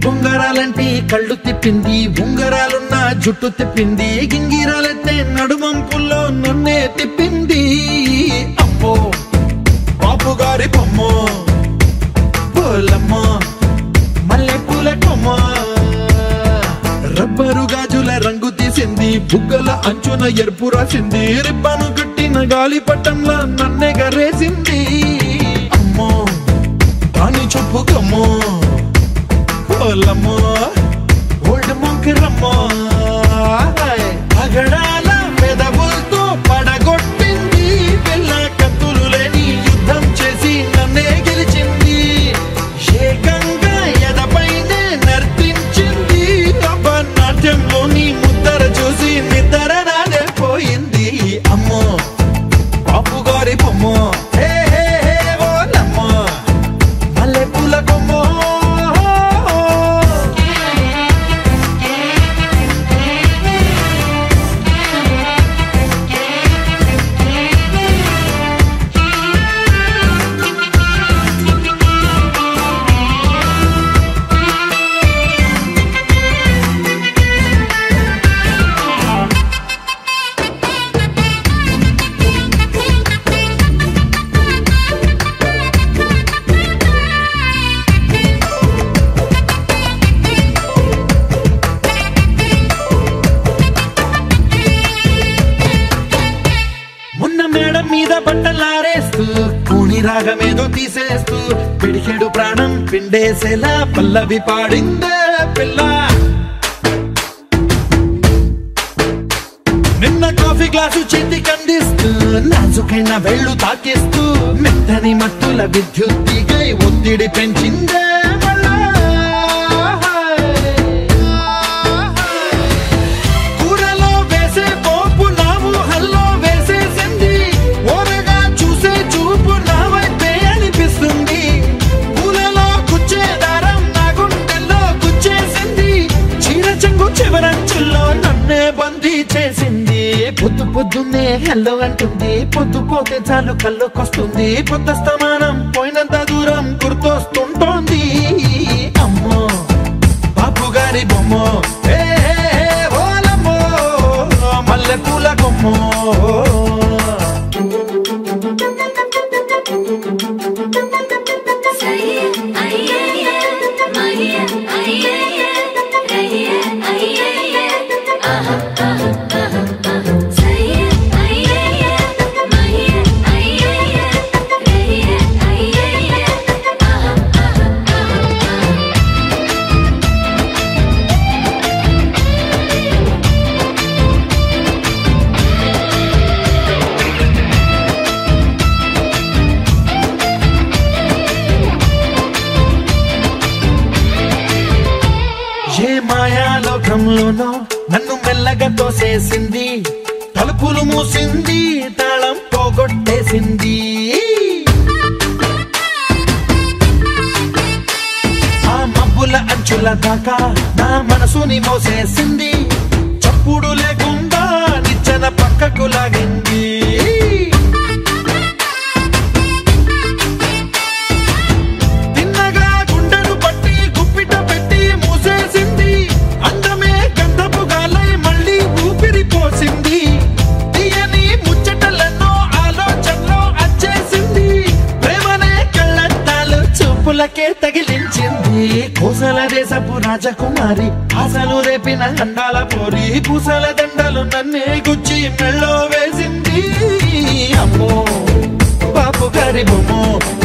బొంగరాలంటే కళ్ళు తిప్పింది ఉంగరాలున్న జుట్టు తిప్పింది గింగిరాలెత్తే నడుమంపుల్లో నన్నే తిప్పింది అమ్మో బాపు గారి బొమ్మ పోలమ్మ మల్లె పూల కొమ్మ రబ్బరు గాజుల రంగు తీసింది బుగ్గల అంచున ఎరుపు రాసింది రిబ్బను కట్టిన గాలి పట్టంలా నన్నే గరేసింది అమ్మో దాని చెప్పుకమ్మో పోలమ్మో ఓల్డ్ మొంకిరమ్మో అగడాల పెదవులతో పడగొట్టింది పిల్ల కత్తులు లేని యుద్ధం చేసి నన్నే గెలిచింది ఏకంగా ఎదపైనే నర్తించింది అబ్బ నాట్యంలోని ముద్దర చూసి నిద్ర నాదే పోయింది అమ్మో పాపు గారి బొమ్మ హే హే హే ఓలమ్మ మల్లె పూల కొమ్మ మొన్న మేడం మీద బట్టలారేస్తూ కూని రాగమేదో తీసేస్తూ పిడికెడు ప్రాణం పిండేసేలా పల్లవి పాడిందే పిల్ల నిన్న కాఫీ గ్లాసు చేతి కందిస్తూ నాజుకైన వేళ్ళు తాకిస్తూ మెత్తని మత్తుల విద్యుత్తిగై ఒత్తిడి పెంచిందే మళ్ళా. కూరలో వేసే పోపు నా ఊహల్లో వేసేసింది ఓరగా చూసే చూపు నా వైపే అనిపిస్తుంది పూలలో గుచ్చే దారం నా గుండెల్లో గుచ్చేసింది చీర చెంగు చివరంచుల్లో నన్నే బందీ చేసింది పొద్దు పొద్దున్నే హెల్లో అంటుంది పొద్దు పోతే చాలు కళ్ళొకొస్తుంది పొద్దస్తమానం పోయినంత దూరం గుర్తొస్తుంటోంది అమ్మో బాపు గారి బొమ్మ హే హే హే ఓలమ్మో మల్లె పూల కొమ్మో ఏ మాయాలోకంలోనో నన్ను మెల్లగా తోసేసింది తలుపులు మూసింది తాళం పోగొట్టేసింది ఆ మబ్బుల అంచుల దాకా నా మనసుని మోసేసింది చప్పుడు లేకుండా నిచ్చెన పక్కకు లాగింది తిన్నగా గుండెను పట్టి గుప్పిట పెట్టి మూసేసింది అందమే గంధపు గాలై మళ్ళీ ఊపిరి పోసింది తీయని ముచ్చటలెన్నో ఆలోచనలో అచ్చేసింది ప్రేమనే కళ్ళద్దాలు చూపులకే తగిలించింది కోసల దేశపు రాజకుమారి ఆశలు రేపిన అండాల పోరి పూసల దండలు నన్నే గుచ్చి మెళ్ళో వేసింది అమ్మో బాపు గారి బొమ్మ